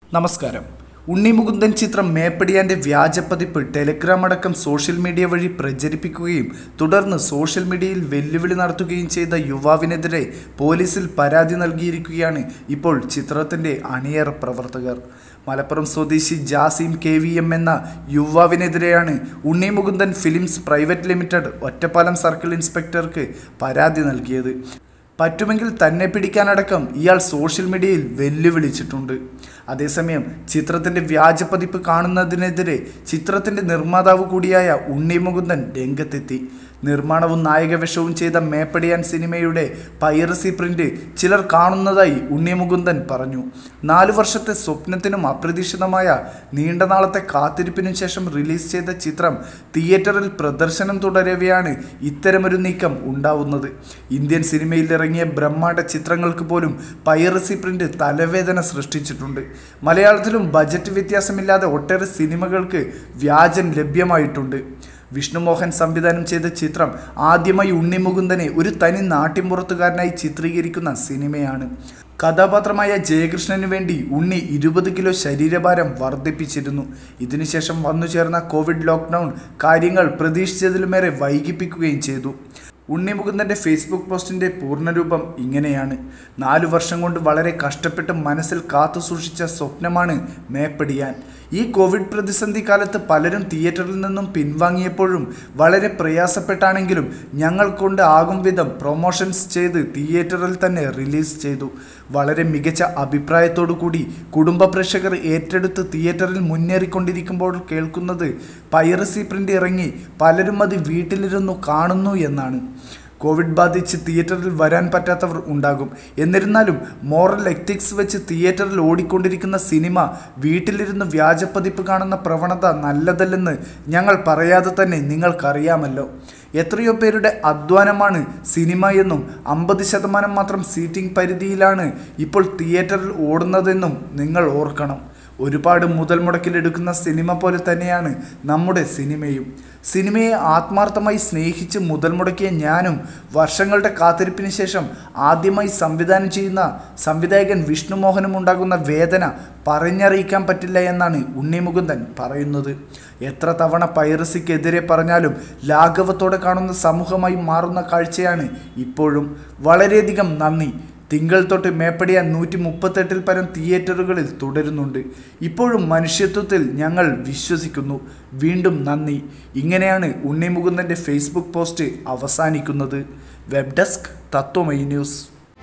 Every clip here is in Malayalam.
നമസ്കാരം ഉണ്ണി മുകുന്ദൻ ചിത്രം മേപ്പടിയാന്റെ വ്യാജപ്പതിപ്പ് ടെലിഗ്രാം അടക്കം സോഷ്യൽ മീഡിയ വഴി പ്രചരിപ്പിക്കുകയും തുടർന്ന് സോഷ്യൽ മീഡിയയിൽ വെല്ലുവിളി നടത്തുകയും ചെയ്ത യുവാവിനെതിരെ പോലീസിൽ പരാതി നൽകിയിരിക്കുകയാണ് ഇപ്പോൾ ചിത്രത്തിന്റെ അണിയറ പ്രവർത്തകർ മലപ്പുറം സ്വദേശി ജാസിം കെ വി എം എന്ന യുവാവിനെതിരെയാണ് Unni Mukundan films private limited Ottapalam circle ഇൻസ്പെക്ടർക്ക് പരാതി നൽകിയത് പറ്റുമെങ്കിൽ തന്നെ പിടിക്കാനടക്കം ഇയാൾ സോഷ്യൽ മീഡിയയിൽ വെല്ലുവിളിച്ചിട്ടുണ്ട് അതേസമയം ചിത്രത്തിന്റെ വ്യാജപ്പതിപ്പ് കാണുന്നതിനെതിരെ ചിത്രത്തിന്റെ നിർമ്മാതാവ് കൂടിയായ ഉണ്ണി മുകുന്ദൻ രംഗത്തെത്തി നിർമ്മാണവും നായകവേഷവും ചെയ്ത മേപ്പടിയാൻ സിനിമയുടെ പൈറസി പ്രിന്റ് ചിലർ കാണുന്നതായി ഉണ്ണി മുകുന്ദൻ പറഞ്ഞു നാലു വർഷത്തെ സ്വപ്നത്തിനും അപ്രതീക്ഷിതമായ നീണ്ട നാളത്തെ കാത്തിരിപ്പിനും ശേഷം റിലീസ് ചെയ്ത ചിത്രം തിയേറ്ററിൽ പ്രദർശനം തുടരവെയാണ് ഇത്തരമൊരു നീക്കം ഉണ്ടാവുന്നത് ഇന്ത്യൻ സിനിമയിൽ ഇറങ്ങിയ ബ്രഹ്മാണ്ഡ ചിത്രങ്ങൾക്ക് പോലും പൈറസി പ്രിന്റ് തലവേദന സൃഷ്ടിച്ചിട്ടുണ്ട് മലയാളത്തിലും ബജറ്റ് വ്യത്യാസമില്ലാതെ ഒട്ടേറെ സിനിമകൾക്ക് വ്യാജൻ ലഭ്യമായിട്ടുണ്ട് വിഷ്ണുമോഹൻ സംവിധാനം ചെയ്ത ചിത്രം ആദ്യമായി ഉണ്ണിമുകുന്ദനെ ഒരു തനി നാട്ടിൻപുറത്തുകാരനായി ചിത്രീകരിക്കുന്ന സിനിമയാണ് കഥാപാത്രമായ ജയകൃഷ്ണന് വേണ്ടി ഉണ്ണി ഇരുപത് കിലോ ശരീരഭാരം വർദ്ധിപ്പിച്ചിരുന്നു ഇതിനുശേഷം വന്നു ചേർന്ന കോവിഡ് ലോക്ക്ഡൗൺ കാര്യങ്ങൾ പ്രതീക്ഷിച്ചതിലുമേറെ വൈകിപ്പിക്കുകയും ചെയ്തു ഉണ്ണി മുകുന്ദൻ്റെ ഫേസ്ബുക്ക് പോസ്റ്റിൻ്റെ പൂർണ്ണരൂപം ഇങ്ങനെയാണ് നാലു വർഷം കൊണ്ട് വളരെ കഷ്ടപ്പെട്ട് മനസ്സിൽ കാത്തു സൂക്ഷിച്ച സ്വപ്നമാണ് മേപ്പടിയാൻ ഈ കോവിഡ് പ്രതിസന്ധി കാലത്ത് പലരും തിയേറ്ററിൽ നിന്നും പിൻവാങ്ങിയപ്പോഴും വളരെ പ്രയാസപ്പെട്ടാണെങ്കിലും ഞങ്ങൾ കൊണ്ട് ആകും വിധം പ്രൊമോഷൻസ് ചെയ്ത് തിയേറ്ററിൽ തന്നെ റിലീസ് ചെയ്തു വളരെ മികച്ച അഭിപ്രായത്തോടു കൂടി കുടുംബ പ്രേക്ഷകർ ഏറ്റെടുത്ത് തിയേറ്ററിൽ മുന്നേറിക്കൊണ്ടിരിക്കുമ്പോൾ കേൾക്കുന്നത് പൈറസി പ്രിന്റ് ഇറങ്ങി പലരും അത് വീട്ടിലിരുന്നു കാണുന്നു എന്നാണ് കോവിഡ് ബാധിച്ച് തിയേറ്ററിൽ വരാൻ പറ്റാത്തവർ ഉണ്ടാകും എന്നിരുന്നാലും മോറൽ എത്തിക്സ് വെച്ച് തിയേറ്ററിൽ ഓടിക്കൊണ്ടിരിക്കുന്ന സിനിമ വീട്ടിലിരുന്ന് വ്യാജപ്പതിപ്പ് കാണുന്ന പ്രവണത നല്ലതല്ലെന്ന് ഞങ്ങൾ പറയാതെ തന്നെ നിങ്ങൾക്കറിയാമല്ലോ എത്രയോ പേരുടെ അധ്വാനമാണ് സിനിമ എന്നും അമ്പത് ശതമാനം മാത്രം സീറ്റിംഗ് പരിധിയിലാണ് ഇപ്പോൾ തിയേറ്ററിൽ ഓടുന്നതെന്നും നിങ്ങൾ ഓർക്കണം ഒരുപാട് മുതൽ മുടക്കിലെടുക്കുന്ന സിനിമ പോലെ തന്നെയാണ് നമ്മുടെ സിനിമയും സിനിമയെ ആത്മാർത്ഥമായി സ്നേഹിച്ച് മുതൽ മുടക്കിയ ഞാനും വർഷങ്ങളുടെ കാത്തിരിപ്പിന് ശേഷം ആദ്യമായി സംവിധാനം ചെയ്യുന്ന സംവിധായകൻ വിഷ്ണുമോഹനും ഉണ്ടാകുന്ന വേദന പറഞ്ഞറിയിക്കാൻ പറ്റില്ല എന്നാണ് ഉണ്ണിമുകുന്ദൻ പറയുന്നത് എത്ര തവണ പൈറസിക്കെതിരെ പറഞ്ഞാലും ലാഘവത്തോടെ കാണുന്ന സമൂഹമായി മാറുന്ന കാഴ്ചയാണ് ഇപ്പോഴും വളരെയധികം നന്ദി തിങ്കൾ തൊട്ട് മേപ്പടിയാൻ നൂറ്റി മുപ്പത്തെട്ടിൽ പരം തിയേറ്ററുകളിൽ തുടരുന്നുണ്ട് ഇപ്പോഴും മനുഷ്യത്വത്തിൽ ഞങ്ങൾ വിശ്വസിക്കുന്നു വീണ്ടും നന്ദി ഇങ്ങനെയാണ് ഉണ്ണി മുകുന്ദൻ്റെ ഫേസ്ബുക്ക് പോസ്റ്റ് അവസാനിക്കുന്നത് വെബ് ഡെസ്ക് തത്വമൈ ന്യൂസ്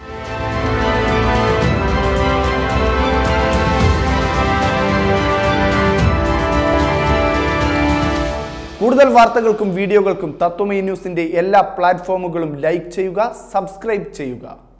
കൂടുതൽ വാർത്തകൾക്കും വീഡിയോകൾക്കും തത്വമൈ ന്യൂസിൻ്റെ എല്ലാ പ്ലാറ്റ്ഫോമുകളും ലൈക്ക് ചെയ്യുക സബ്സ്ക്രൈബ് ചെയ്യുക